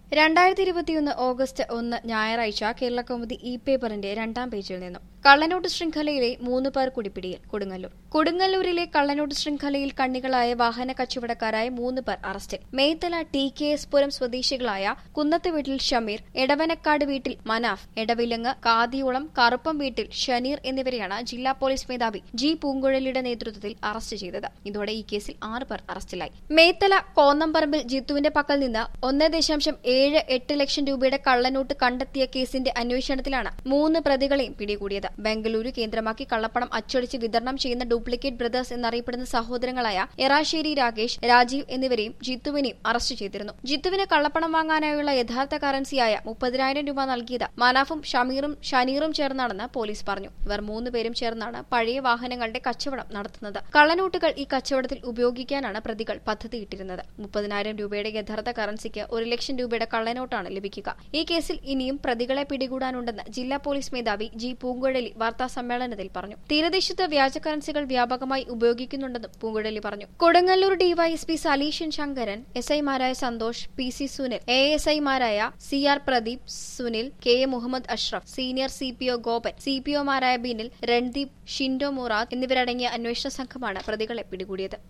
രണ്ടായിരത്തി ഇരുപത്തിയൊന്ന് ഓഗസ്റ്റ് ഒന്ന് ഞായറാഴ്ച കേരള കൗമുദി ഇ പേപ്പറിന്റെ രണ്ടാം പേജിൽ നിന്നും കള്ളനോട്ട് ശൃംഖലയിലെ മൂന്ന് പേർ കുടിപ്പിടിയിൽ കൊടുങ്ങല്ലൂർ കൊടുങ്ങല്ലൂരിലെ കള്ളനോട്ട് ശൃംഖലയിൽ കണ്ണികളായ വാഹന കച്ചവടക്കാരായ മൂന്ന് പേർ അറസ്റ്റിൽ Methala T K S Puram സ്വദേശികളായ കുന്നത്ത് വീട്ടിൽ ഷമീർ എടവനക്കാട് വീട്ടിൽ മനാഫ് എടവിലങ്ങ് കാതിയോളം കറുപ്പം വീട്ടിൽ ഷനീർ എന്നിവരെയാണ് ജില്ലാ പോലീസ് മേധാവി ജി പൂങ്കുഴലിയുടെ നേതൃത്വത്തിൽ അറസ്റ്റ് ചെയ്തത് ഇതോടെ ഈ കേസിൽ ആറ് പേർ അറസ്റ്റിലായി മേത്തല കോന്നംപറമ്പിൽ ജിത്തുവിന്റെ പക്കൽ നിന്ന് ഒന്ന് ദശാംശം ഏഴ് എട്ട് ലക്ഷം രൂപയുടെ കള്ളനോട്ട് കണ്ടെത്തിയ കേസിന്റെ അന്വേഷണത്തിലാണ് മൂന്ന് പ്രതികളെയും പിടികൂടിയത് ബംഗളൂരു കേന്ദ്രമാക്കി കള്ളപ്പണം അച്ചടിച്ച് വിതരണം ചെയ്യുന്ന ഡ്യൂപ്ലിക്കേറ്റ് ബ്രദേഴ്സ് എന്നറിയപ്പെടുന്ന സഹോദരങ്ങളായ എറാശ്ശേരി രാകേഷ് രാജീവ് എന്നിവരെയും ജിത്തുവിനെയും അറസ്റ്റ് ചെയ്തിരുന്നു ജിത്തുവിന് കള്ളപ്പണം വാങ്ങാനായുള്ള യഥാർത്ഥ കറൻസിയായ മുപ്പതിനായിരം രൂപ നൽകിയത് മനാഫും ഷമീറും ഷനീറും ചേർന്നാണെന്ന് പോലീസ് പറഞ്ഞു ഇവർ മൂന്നുപേരും ചേർന്നാണ് പഴയ വാഹനങ്ങളുടെ കച്ചവടം നടത്തുന്നത് കള്ളനോട്ടുകൾ ഈ കച്ചവടത്തിൽ ഉപയോഗിക്കാനാണ് പ്രതികൾ പദ്ധതിയിട്ടിരുന്നത് മുപ്പതിനായിരം രൂപയുടെ യഥാർത്ഥ കറൻസിക്ക് ഒരു ലക്ഷം രൂപയുടെ കള്ളനോട്ടാണ് ലഭിക്കുക ഈ കേസിൽ ഇനിയും പ്രതികളെ പിടികൂടാനുണ്ടെന്ന് ജില്ലാ പോലീസ് മേധാവി ജി പൂങ്കുഴലി വാർത്താ സമ്മേളനത്തിൽ പറഞ്ഞു തീരദേശത്ത് വ്യാജ കറൻസികൾ വ്യാപകമായി ഉപയോഗിക്കുന്നുണ്ടെന്നും പൂങ്കുഴലി പറഞ്ഞു കൊടുങ്ങല്ലൂർ ഡിവൈഎസ്പി സലീഷൻ ശങ്കരൻ എസ് ഐമാരായ Santhosh P C Sunil A S ഐമാരായ C R Pradeep Sunil K A Muhammad Ashraf senior C P O Gopan C P ഒമാരായ ബിനിൽ രൺദീപ് ഷിൻഡോ മുറാദ് എന്നിവരടങ്ങിയ അന്വേഷണ സംഘമാണ് പ്രതികളെ പിടികൂടിയത്